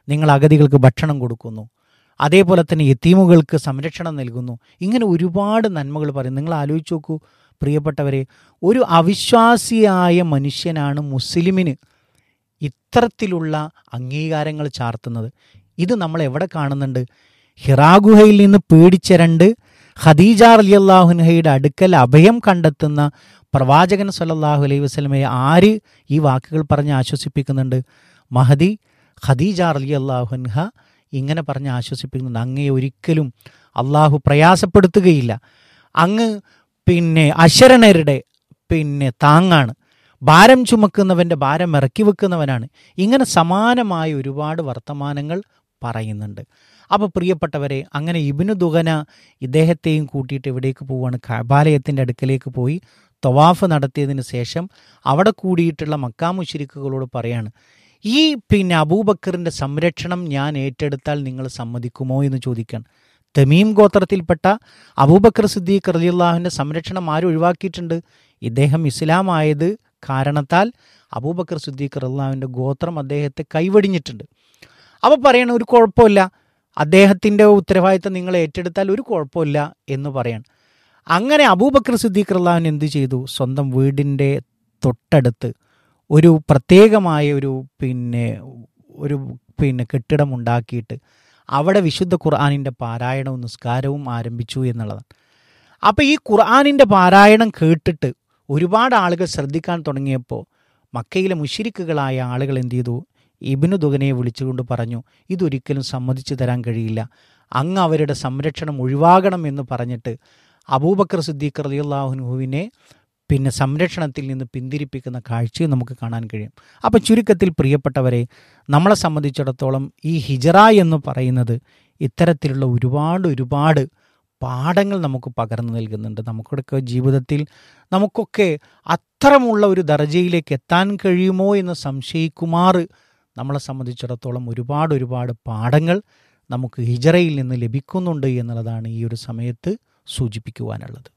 നിങ്ങൾ അഗതികൾക്ക് ഭക്ഷണം കൊടുക്കുന്നു അതേപോലെ തന്നെ യത്തീമുകൾക്ക് സംരക്ഷണം നൽകുന്നു ഇങ്ങനെ ഒരുപാട് നന്മകൾ പറയും നിങ്ങൾ ആലോചിച്ച് നോക്കൂ പ്രിയപ്പെട്ടവരെ ഒരു അവിശ്വാസിയായ മനുഷ്യനാണ് മുസ്ലിമിന് ഇത്തരത്തിലുള്ള അംഗീകാരങ്ങൾ ചാർത്തുന്നത് ഇത് നമ്മൾ എവിടെ കാണുന്നുണ്ട് ഹിറാഗുഹയിൽ നിന്ന് പേടിച്ചരണ്ട് ഖദീജ അലിയല്ലാഹുൻഹയുടെ അടുക്കൽ അഭയം കണ്ടെത്തുന്ന പ്രവാചകൻ സല്ലല്ലാഹു അലൈഹി വസല്ലമയെ ആര് ഈ വാക്കുകൾ പറഞ്ഞ് ആശ്വസിപ്പിക്കുന്നുണ്ട് മഹദി ഖദീജ അലി അള്ളാഹുൻഹ ഇങ്ങനെ പറഞ്ഞ് ആശ്വസിപ്പിക്കുന്നുണ്ട് അങ്ങയെ ഒരിക്കലും അള്ളാഹു പ്രയാസപ്പെടുത്തുകയില്ല അങ്ങ് പിന്നെ അശരണരുടെ പിന്നെ താങ്ങാണ് ഭാരം ചുമക്കുന്നവൻ്റെ ഭാരം ഇറക്കി വെക്കുന്നവനാണ് ഇങ്ങനെ സമാനമായ ഒരുപാട് വർത്തമാനങ്ങൾ പറയുന്നുണ്ട് അപ്പോൾ പ്രിയപ്പെട്ടവരെ അങ്ങനെ ഇബിനു ദുഗന ഇദ്ദേഹത്തെയും കൂട്ടിയിട്ട് എവിടേക്ക് പോവുകയാണ് കബാലയത്തിൻ്റെ അടുക്കലേക്ക് പോയി തവാഫ് നടത്തിയതിന് ശേഷം അവിടെ കൂടിയിട്ടുള്ള മക്കാമുശിരിക്കുകളോട് പറയാണ് ഈ പിന്നെ അബൂബക്കറിൻ്റെ സംരക്ഷണം ഞാൻ ഏറ്റെടുത്താൽ നിങ്ങൾ സമ്മതിക്കുമോ എന്ന് ചോദിക്കാൻ തമീം ഗോത്രത്തിൽപ്പെട്ട അബൂബക്കർ സിദ്ദീഖ് റലിയുള്ളാഹുവിൻ്റെ സംരക്ഷണം ആരും ഒഴിവാക്കിയിട്ടുണ്ട് ഇദ്ദേഹം ഇസ്ലാം ആയത് കാരണത്താൽ അബൂബക്കർ സിദ്ദീഖ് റലിയുള്ളാഹുവിൻ്റെ ഗോത്രം അദ്ദേഹത്തെ കൈവടിഞ്ഞിട്ടുണ്ട് അപ്പോൾ പറയണ ഒരു കുഴപ്പമില്ല അദ്ദേഹത്തിൻ്റെ ഉത്തരവാദിത്തം നിങ്ങൾ ഏറ്റെടുത്താൽ ഒരു കുഴപ്പമില്ല എന്ന് പറയണം അങ്ങനെ അബൂബക്കർ സിദ്ദീഖ് റല്ലാഹുൻ എന്ത് ചെയ്തു സ്വന്തം വീടിൻ്റെ തൊട്ടടുത്ത് ഒരു പ്രത്യേകമായ ഒരു പിന്നെ ഒരു പിന്നെ കെട്ടിടം ഉണ്ടാക്കിയിട്ട് അവിടെ വിശുദ്ധ ഖുർആാനിൻ്റെ പാരായണവും നിസ്കാരവും ആരംഭിച്ചു എന്നുള്ളതാണ് അപ്പോൾ ഈ ഖുർആാനിൻ്റെ പാരായണം കേട്ടിട്ട് ഒരുപാട് ആളുകൾ ശ്രദ്ധിക്കാൻ തുടങ്ങിയപ്പോൾ മക്കയിലെ മുഷിരിക്കുകളായ ആളുകൾ എന്ത് ചെയ്തു ഇബിനു ദുഗനയെ വിളിച്ചുകൊണ്ട് പറഞ്ഞു ഇതൊരിക്കലും സമ്മതിച്ചു തരാൻ കഴിയില്ല അങ്ങ് അവരുടെ സംരക്ഷണം ഒഴിവാകണം എന്ന് പറഞ്ഞിട്ട് അബൂബക്കർ സിദ്ദീഖ് റലിയുള്ളാഹുനുഹുവിനെ പിന്നെ സംരക്ഷണത്തിൽ നിന്ന് പിന്തിരിപ്പിക്കുന്ന കാഴ്ചയും നമുക്ക് കാണാൻ കഴിയും അപ്പം ചുരുക്കത്തിൽ പ്രിയപ്പെട്ടവരെ നമ്മളെ സംബന്ധിച്ചിടത്തോളം ഈ ഹിജറ എന്ന് പറയുന്നത് ഇത്തരത്തിലുള്ള ഒരുപാട് ഒരുപാട് പാഠങ്ങൾ നമുക്ക് പകർന്നു നൽകുന്നുണ്ട് നമുക്കൊക്കെ ജീവിതത്തിൽ നമുക്കൊക്കെ അത്തരമുള്ള ഒരു ദർജയിലേക്ക് എത്താൻ കഴിയുമോ എന്ന് സംശയിക്കുമാറ് നമ്മളെ സംബന്ധിച്ചിടത്തോളം ഒരുപാട് ഒരുപാട് പാഠങ്ങൾ നമുക്ക് ഹിജറയിൽ നിന്ന് ലഭിക്കുന്നുണ്ട് എന്നുള്ളതാണ് ഈ ഒരു സമയത്ത് സൂചിപ്പിക്കുവാനുള്ളത്